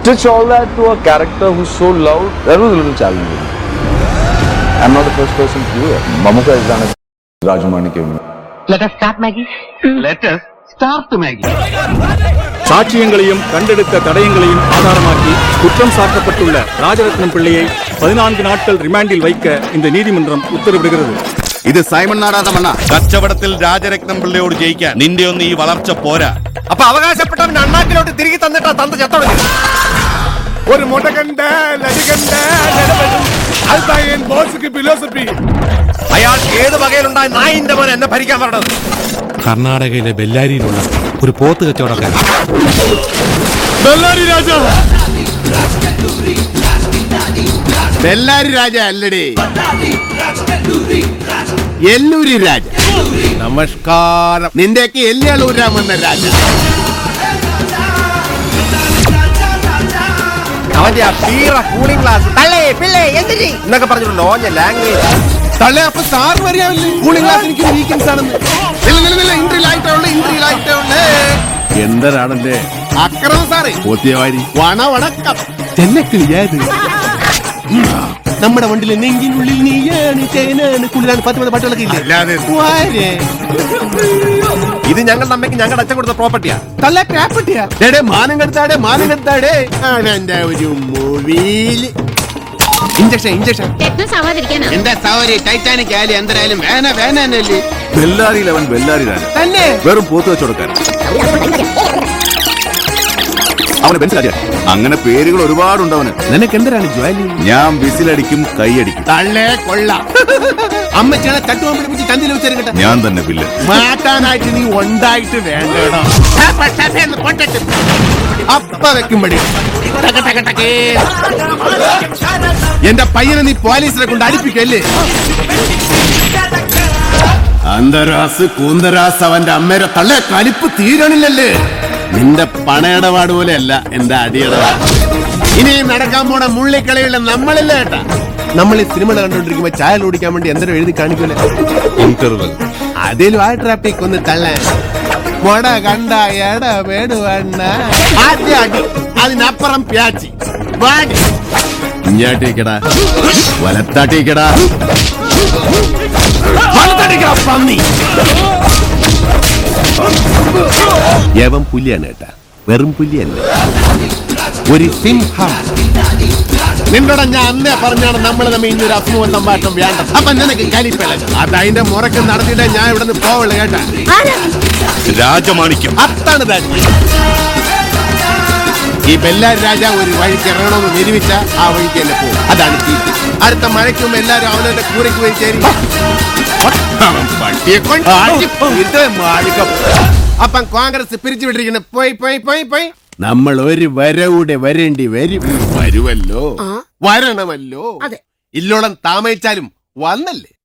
Stitch all that to a character who's so loud, that was a little challenging. I'm not the first person to do it. Mamuka has done it. Rajamanikyam. Let us start, Maggie. Let us start, Maggie. சாட்சியங்களையும் கண்டெடுத்த தடயங்களையும் ஆதாரமாக்கி குற்றம் சாட்டப்பட்டுள்ள ராஜரத்னம் பிள்ளையை பதினான்கு நாட்கள் ரிமாண்டில் வைக்க இந்த நீதிமன்றம் உத்தரவிடுகிறது ഇത് സൈമൺ നാരായണമണ്ണ കച്ചവടത്തിൽ രാജരത്നം പിള്ളയോട് ജയിക്കാൻ നിന്റെ ഒന്നും ഈ വളർച്ച പോരാ അപ്പൊ അവകാശപ്പെട്ടവൻ അണ്ണാക്കിലോട്ട് തിരികെ തന്നിട്ടാ തന്ത ചത്തോടെ ഒരു മുട കണ്ട നടി കണ്ട നടപടി അൽബായൻ ബോസിക്ക് ഫിലോസഫി അയാൾ ഏത് വകയിലുണ്ടായ നായിന്റെ മോനെ എന്നെ ഭരിക്കാൻ പറഞ്ഞത് കർണാടകയിലെ ബെല്ലാരിയിലുള്ള ഒരു പോത്ത് കച്ചവടക്കാരൻ ബെല്ലാരി രാജ ബെല്ലാരി രാജ അല്ലടേ എല്ലൂരി രാജ നമസ്കാരം നിന്റെയൊക്കെ എല്ലൂരാമെന്ന രാജ അവന്റെ ആ പീറ കൂളിംഗ് ഗ്ലാസ് തള്ളേ പിള്ളേ എന്തിരി എന്നൊക്കെ പറഞ്ഞിട്ടുണ്ട് ഓഞ്ഞ ലാംഗ്വേജ് തള്ളേ അപ്പൊ സാർ വരികയല്ലേ കൂളിംഗ് ഗ്ലാസ് എനിക്ക് വീക്കെൻഡ്സ് ആണെന്ന് നില്ല നില്ല നില്ല ഇൻട്രിയിലായിട്ടേ ഇൻട്രിയിലായിട്ടേ എന്തരാണല്ലേ അക്രമം സാറേ പോത്തിയവാരി വണ വണക്കം ചെന്നക്കിളിയാത് നമ്മുടെ വണ്ടിയിലെ നെഞ്ചിനുള്ളിൽ നീയാണ് ചേനാണ് കുളിരാണ് പത്ത് പത്ത് പാട്ടുകളൊക്കെ ഇല്ലേ വാരെ. ഇത് ഞങ്ങളുടെ അമ്മയ്ക്ക് ഞങ്ങളുടെ അച്ഛൻ കൊടുത്ത പ്രോപ്പർട്ടിയാ തള്ള ക്രാപ്പട്ടിയാ ഡേടേ മാനം കെടുത്താടേ മാനം കെടുത്താടേ അവന്റെ ഒരു മൂവിയില് ഇഞ്ചക്ഷൻ ഇഞ്ചക്ഷൻ ടെറ്റ്നസ് ആവാതിരിക്കാനാ എന്താ സൗരി ടൈറ്റാനിക് ആയാലും എന്തരായാലും വേന വേനല്ലേ ബെല്ലാരിയിൽ അവൻ ബെല്ലാരി രാജ തന്നെ വെറും പോത്ത് വെച്ചുകൊടുക്കാൻ അവന് ബെൻസിലാജ അങ്ങനെ പേരുകൾ ഒരുപാടുണ്ട് അവന് നിനക്ക് എന്തരാണ് ജോലി ഞാൻ വിസിലടിക്കും കൈയടിക്കും തള്ളേ കൊള്ള അമ്മച്ചാനെ തട്ടുവാൻ പിടിപ്പിച്ച് ചന്തിയിൽ വെച്ചെടുക്കട്ടെ ഞാൻ തന്നെ വില്ലൻ മാറ്റാനായിട്ട് നീ ഉണ്ടായിട്ട് വേണ്ടടാ അപ്പ വെക്കുമ്പടി ടക ടക ടകേ. എന്റെ പയ്യനെ നീ പോലീസിനെ കൊണ്ട് അടിപ്പിക്കല്ലേ അന്തരാസ് കൂന്തരാസ് അവന്റെ അമ്മേരെ തള്ളെ കലിപ്പ് തീരണില്ലല്ലേ നിന്റെ പണയിടപാട് പോലെയല്ല എന്റെ അടിയിടപാട് ഇനിയും നടക്കാൻ പോണ മുള്ളിക്കളിയുള്ള നമ്മളില്ല ഏട്ടാ നമ്മൾ ഈ സിനിമ കണ്ടോണ്ടിരിക്കുമ്പോ ചായ ഓടിക്കാൻ വേണ്ടി എന്തെങ്കിലും എഴുതി കാണിക്കൂലേ ഇന്റർവെൽ അതിലും ആ ട്രാഫിക് ഒന്ന് തള്ളേ മൊട കണ്ട എട വേടുവണ്ണ ആദ്യ അടി അതിനപ്പുറം പ്യാച്ചി വാടി ഇഞ്ഞാട്ടേക്കടാ വലത്താട്ടേക്കടാ വലത്താട്ടേക്കടാ പന്നി യവൻ പുലിയാണ് കേട്ടാ വെറും പുലിയല്ല ഒരു സിംഹം നിന്നോട് ഞാൻ അന്നേ പറഞ്ഞാണ് നമ്മൾ തമ്മിൽ ഇന്നൊരു അസുഖം സംഭാഷണം വേണ്ട അപ്പൊ നിനക്ക് കലിപ്പല്ല അത് അതിന്റെ മുറക്ക് നടത്തിയിട്ട് ഞാൻ ഇവിടെ നിന്ന് പോവുള്ളൂ കേട്ടാ രാജമാണിക്യം അത്താണ് രാജ്യം ഈ ബെല്ലാരി രാജ ഒരു വഴിക്ക് ഇറങ്ങണമെന്ന് നിരൂപിച്ച ആ വഴിക്ക് തന്നെ പോകും അതാണ് തീറ്റ് അടുത്ത മഴയ്ക്ക് മുമ്പ് എല്ലാവരും അവനവന്റെ കൂരയ്ക്ക് പോയി ചേരി അവൻ പട്ടിയെ കൊണ്ട് ആടി ഇത് മാളികം. അപ്പം കോൺഗ്രസ് പിരിച്ചുവിട്ടിരിക്കുന്ന പോയി പോയി പോയി പോയി നമ്മൾ ഒരു വരവൂടെ വരേണ്ടി വരും വരുമല്ലോ വരണമല്ലോ ഇല്ലോളം താമസിച്ചാലും വന്നല്ലേ